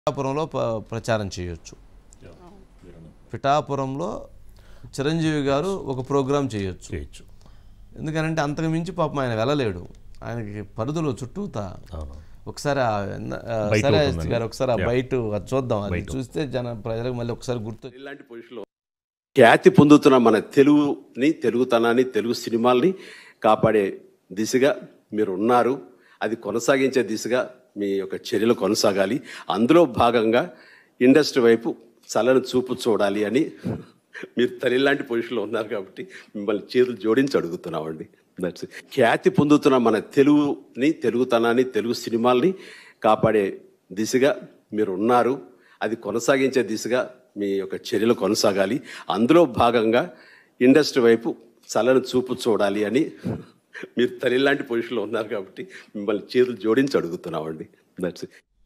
పిఠాపురంలో ప- ప్రచారం చేయొచ్చు పిఠాపురంలో చిరంజీవి గారు ఒక ప్రోగ్రాం చేయొచ్చు చేయొచ్చు ఎందుకనంటే అంతకు మించి పాపం ఆయన వెళ్ళలేడు ఆయనకి పరిధులు చుట్టూతా అవును ఒకసారి ఆ ఎన్న- ఆ బయట సరే ఉంటుందండి. గారు ఒకసారి ఆ Yeah. బయట అది చూద్దాం అది బయట. చూస్తే జన ప్రజలకు మళ్ళీ ఒకసారి గుర్తు ఇలాంటి పొజిషన్లో ఖ్యాతి పొందుతున్న మన తెలుగుని తెలుగుతనాన్ని తెలుగు సినిమాల్ని కాపాడే దిశగా మీరు ఉన్నారు అది కొనసాగించే దిశగా మీ యొక్క చర్యలు కొనసాగాలి అందులో భాగంగా ఇండస్ట్రీ వైపు చల్లని చూపు చూడాలి అని మీరు తల్లి లాంటి పొజిషన్లో ఉన్నారు కాబట్టి మిమ్మల్ని చేతులు జోడించి అడుగుతున్నామండి దట్స్ ఖ్యాతి పొందుతున్న మన తెలుగుని తెలుగుతనాన్ని తెలుగు సినిమాల్ని కాపాడే దిశగా మీరు ఉన్నారు అది కొనసాగించే దిశగా మీ యొక్క చర్యలు కొనసాగాలి అందులో భాగంగా ఇండస్ట్రీ వైపు చల్లని చూపు చూడాలి అని మీరు తల్లి లాంటి పొజిషన్లో ఉన్నారు కాబట్టి మిమ్మల్ని చేతులు జోడించి అడుగుతున్నామండి దట్స్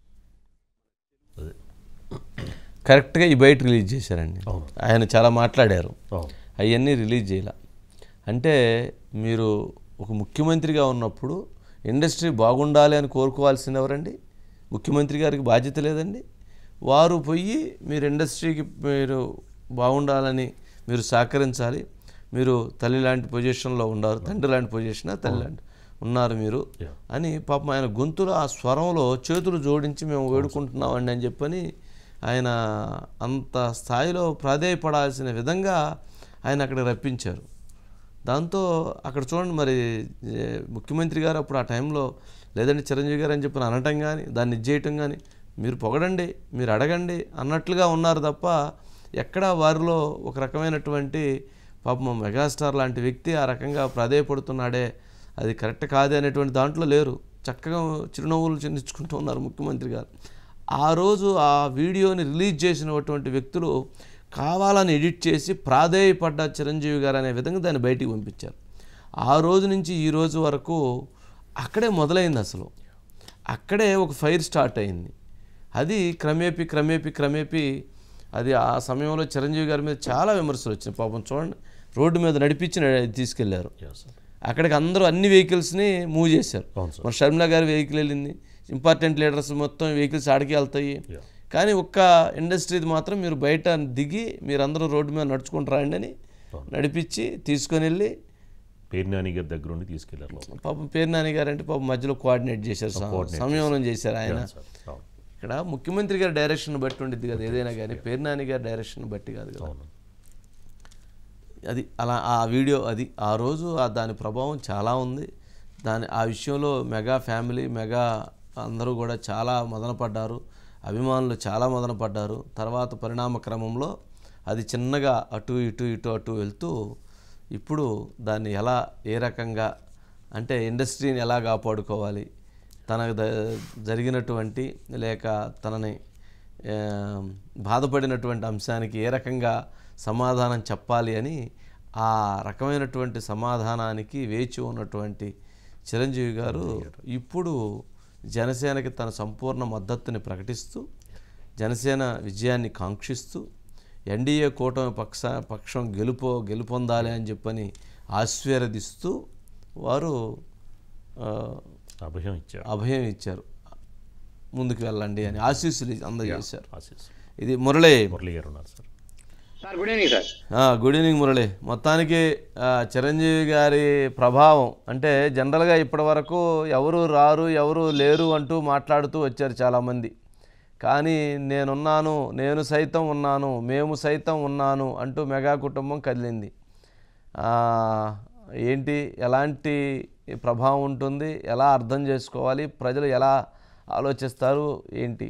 కరెక్ట్గా ఈ బయట రిలీజ్ చేశారండి అవును. ఆయన చాలా మాట్లాడారు అవును అవన్నీ రిలీజ్ చేయాల అంటే మీరు ఒక ముఖ్యమంత్రిగా ఉన్నప్పుడు ఇండస్ట్రీ బాగుండాలి అని కోరుకోవాల్సింది ఎవరండి ముఖ్యమంత్రి గారికి బాధ్యత లేదండి వారు పోయి మీరు ఇండస్ట్రీకి మీరు బాగుండాలని మీరు సహకరించాలి మీరు తల్లి లాంటి పొజిషన్లో ఉన్నారు తండ్రి లాంటి పొజిషన్ తల్లి లాంటి ఉన్నారు మీరు Yeah. అని పాపం ఆయన గొంతులో ఆ స్వరంలో చేతులు జోడించి మేము వేడుకుంటున్నామండి అని చెప్పని ఆయన అంత స్థాయిలో ప్రాధేయపడాల్సిన విధంగా ఆయన అక్కడ రప్పించారు దాంతో అక్కడ చూడండి మరి ఏ, ముఖ్యమంత్రి గారు అప్పుడు ఆ టైంలో లేదంటే చిరంజీవి గారు అని చెప్పి అనటం కానీ దాన్ని ఇచ్చేయటం కానీ మీరు పొగడండి మీరు అడగండి అన్నట్లుగా ఉన్నారు తప్ప ఎక్కడా వారిలో ఒక రకమైనటువంటి పాపం మెగాస్టార్ లాంటి వ్యక్తి ఆ రకంగా ప్రాధేయపడుతున్నాడే అది కరెక్ట్ కాదే అనేటువంటి దాంట్లో లేరు చక్కగా చిరునవ్వులు చిందించుకుంటూ ఉన్నారు ముఖ్యమంత్రి గారు ఆ రోజు ఆ వీడియోని రిలీజ్ చేసినటువంటి వ్యక్తులు కావాలని ఎడిట్ చేసి ప్రాధేయపడ్డ చిరంజీవి గారు అనే విధంగా దాన్ని బయటికి పంపించారు ఆ రోజు నుంచి ఈ రోజు వరకు అక్కడే మొదలైంది అసలు అక్కడే ఒక ఫైర్ స్టార్ట్ అయింది అది క్రమేపీ క్రమేపీ క్రమేపీ అది ఆ సమయంలో చిరంజీవి గారి మీద చాలా విమర్శలు వచ్చినాయి పాపం చూడండి రోడ్డు మీద నడిపించి న- తీసుకెళ్లారు Yes, sir. అక్కడికి అందరూ అన్ని వెహికల్స్ని మూవ్ చేశారు అవును సార్. మరి షర్మిలా గారి వెహికల్ వెళ్ళింది ఇంపార్టెంట్ లీడర్స్ మొత్తం వెహికల్స్ ఆడికి వెళ్తాయి Yeah. కానీ ఒక్క ఇండస్ట్రీది మాత్రం మీరు బయట దిగి మీరందరూ రోడ్డు మీద నడుచుకుంటూ రాండి అని నడిపించి తీసుకొని వెళ్ళి పేరు నాని గారి దగ్గర నుండి తీసుకెళ్లారు లోపలికి. పాపం పేరు నాని గారు అంటే పాపం మధ్యలో కోఆర్డినేట్ చేశారు స- coordinate సంయమనం చేశారు ఆయన Yeah, sir. అవును. ఇక్కడ ముఖ్యమంత్రి గారి డైరెక్షన్ బట్టి ఉండిద్ది కదా ఏదైనా కానీ పేరు నాని గారి డైరెక్షన్ బట్టి కాదు కదా అవును అది అలా ఆ వీడియో అది ఆ రోజు ఆ దాని ప్రభావం చాలా ఉంది దాని ఆ విషయంలో మెగా ఫ్యామిలీ మెగా అందరూ కూడా చాలా మదనపడ్డారు అభిమానులు చాలా మదనపడ్డారు తర్వాత పరిణామ క్రమంలో అది చిన్నగా అటు ఇటు ఇటు అటు వెళ్తూ ఇప్పుడు దాన్ని ఎలా ఏ రకంగా అంటే ఇండస్ట్రీని ఎలా కాపాడుకోవాలి తనకు ద- జరిగినటువంటి లేక తనని ఆ, బాధపడినటువంటి అంశానికి ఏ రకంగా సమాధానం చెప్పాలి అని ఆ రకమైనటువంటి సమాధానానికి వేచి ఉన్నటువంటి చిరంజీవి గారు ఇప్పుడు జనసేనకి తన సంపూర్ణ మద్దతుని ప్రకటిస్తూ జనసేన విజయాన్ని కాంక్షిస్తూ ఎన్డీఏ కూటమి పక్ష పక్షం గెలుపో గెలుపొందాలి అని చెప్పని ఆశీర్వదిస్తూ వారు ఆ, అభయం ఇచ్చారు అభయం ఇచ్చారు ముందుకు వెళ్ళండి అని ఆశీస్సులు అందజేశారు ఆశీస్ ఇది మురళి మురళి గారు ఉన్నారు sir sir good evening sir ఆ, గుడ్ ఈవినింగ్ మురళి మొత్తానికి ఆ, చిరంజీవి గారి ప్రభావం అంటే జనరల్గా ఇప్పటి వరకు ఎవరు రారు ఎవరు లేరు అంటూ మాట్లాడుతూ వచ్చారు చాలామంది కానీ నేనున్నాను నేను సైతం ఉన్నాను మేము సైతం ఉన్నాను అంటూ మెగా కుటుంబం కదిలింది ఆ, ఏంటి ఎలాంటి ప్రభావం ఉంటుంది ఎలా అర్థం చేసుకోవాలి ప్రజలు ఎలా ఆలోచిస్తారు ఏంటి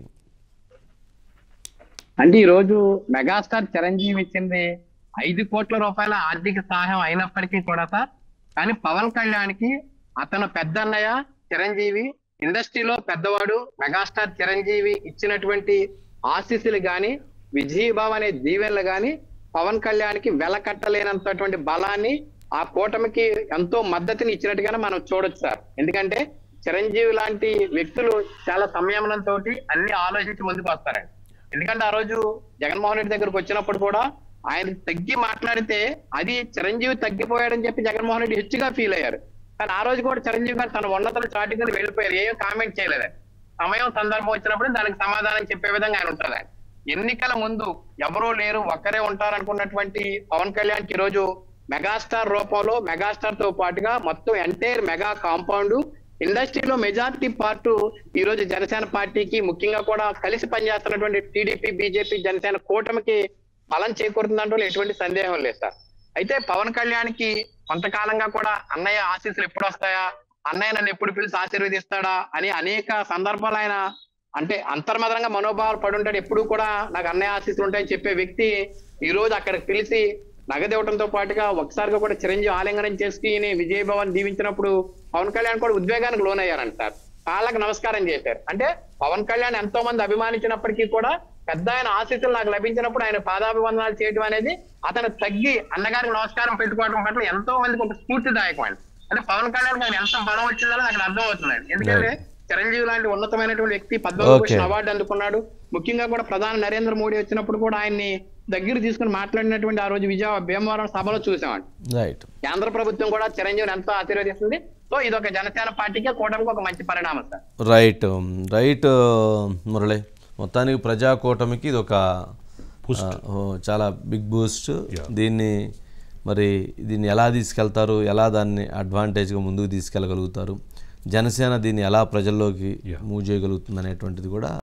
అంటే ఈ రోజు మెగాస్టార్ చిరంజీవి ఇచ్చింది ఐదు కోట్ల రూపాయల ఆర్థిక సహాయం అయినప్పటికీ కూడా సార్ కానీ పవన్ కళ్యాణ్కి అతను పెద్దన్నయ్య చిరంజీవి ఇండస్ట్రీలో పెద్దవాడు మెగాస్టార్ చిరంజీవి ఇచ్చినటువంటి ఆశీస్సులు గాని విజయబాబు అనే దీవెనలు గాని పవన్ కళ్యాణ్కి వెలకట్టలేనంతటువంటి బలాన్ని ఆ కూటమికి ఎంతో మద్దతుని ఇచ్చినట్టుగానే మనం చూడొచ్చు సార్ ఎందుకంటే చిరంజీవి లాంటి వ్యక్తులు చాలా సంయమనంతో అన్ని ఆలోచించి ముందుకు వస్తారండి ఎందుకంటే ఆ రోజు జగన్మోహన్ రెడ్డి దగ్గరకు వచ్చినప్పుడు కూడా ఆయన తగ్గి మాట్లాడితే అది చిరంజీవి తగ్గిపోయాడని చెప్పి జగన్మోహన్ రెడ్డి హెచ్చుగా ఫీల్ అయ్యారు కానీ ఆ రోజు కూడా చిరంజీవి గారు తన ఉన్నతను చాటుకుని వెళ్ళిపోయారు ఏం కామెంట్ చేయలేదు సమయం సందర్భం వచ్చినప్పుడు దానికి సమాధానం చెప్పే విధంగా ఆయన ఉంటారు ఆయన ఎన్నికల ముందు ఎవరూ లేరు ఒక్కరే ఉంటారు అనుకున్నటువంటి పవన్ కళ్యాణ్ ఈ రోజు మెగాస్టార్ రూపంలో మెగాస్టార్ తో పాటుగా మొత్తం ఎంటైర్ మెగా కాంపౌండ్ ఇండస్ట్రీలో మెజారిటీ పార్ట్ ఈ రోజు జనసేన పార్టీకి ముఖ్యంగా కూడా కలిసి పనిచేస్తున్నటువంటి టీడీపీ బీజేపీ జనసేన కూటమికి బలం చేకూరుతుందంటూ ఎటువంటి సందేహం లేదు సార్ అయితే పవన్ కళ్యాణ్ కి కొంతకాలంగా కూడా అన్నయ్య ఆశీస్సులు ఎప్పుడు వస్తాయా అన్నయ్య నన్ను ఎప్పుడు పిలిచి ఆశీర్వదిస్తాడా అని అనేక సందర్భాలు ఆయన అంటే అంతర్మదనంగా మనోభావాలు పడి ఉంటాడు ఎప్పుడు కూడా నాకు అన్నయ్య ఆశీస్సులు ఉంటాయని చెప్పే వ్యక్తి ఈ రోజు అక్కడికి పిలిచి నగదివ్వడంతో పాటుగా ఒకసారిగా కూడా చిరంజీవి ఆలింగనం చేసుకుని విజయభవన్ దీవించినప్పుడు పవన్ కళ్యాణ్ కూడా ఉద్వేగానికి లోనయ్యారంట సార్ కాళ్ళకి నమస్కారం చేశారు అంటే పవన్ కళ్యాణ్ ఎంతో మంది అభిమానించినప్పటికీ కూడా పెద్ద ఆయన ఆశీస్సులు నాకు లభించినప్పుడు ఆయన పాదాభివందనాలు చేయడం అనేది అతను తగ్గి అన్నగారికి నమస్కారం పెట్టుకోవడం పట్ల ఎంతో మందికి ఒక స్ఫూర్తిదాయకమైనది అంటే పవన్ కళ్యాణ్ గారికి ఎంత బలం వచ్చిందో నాకు అర్థం అవుతుందండి ఎందుకంటే చిరంజీవి లాంటి ఉన్నతమైనటువంటి వ్యక్తి పద్మభూషణ్ Okay. అవార్డు అందుకున్నాడు ముఖ్యంగా కూడా ప్రధాని నరేంద్ర మోడీ వచ్చినప్పుడు కూడా ఆయన్ని దగ్గర తీసుకుని మాట్లాడినటువంటి ఆ రోజు విజయ భీమవరం సభలో చూసామండి రైట్ కేంద్ర ప్రభుత్వం కూడా చిరంజీవిని ఎంతో ఆశీర్వదిస్తుంది సో ఇది ఒక జనసేన పార్టీకి కూటమికి ఒక మంచి పరిణామం సార్ రైట్ రైట్ మురళి మొత్తానికి ప్రజాకూటమికి ఇది ఒక ఆ, ఓ, చాలా బిగ్ బూస్ట్ దీన్ని మరి దీన్ని ఎలా తీసుకెళ్తారు ఎలా దాన్ని అడ్వాంటేజ్గా ముందుకు తీసుకెళ్ళగలుగుతారు జనసేన దీన్ని ఎలా ప్రజల్లోకి మూవ్ చేయగలుగుతుంది అనేటువంటిది కూడా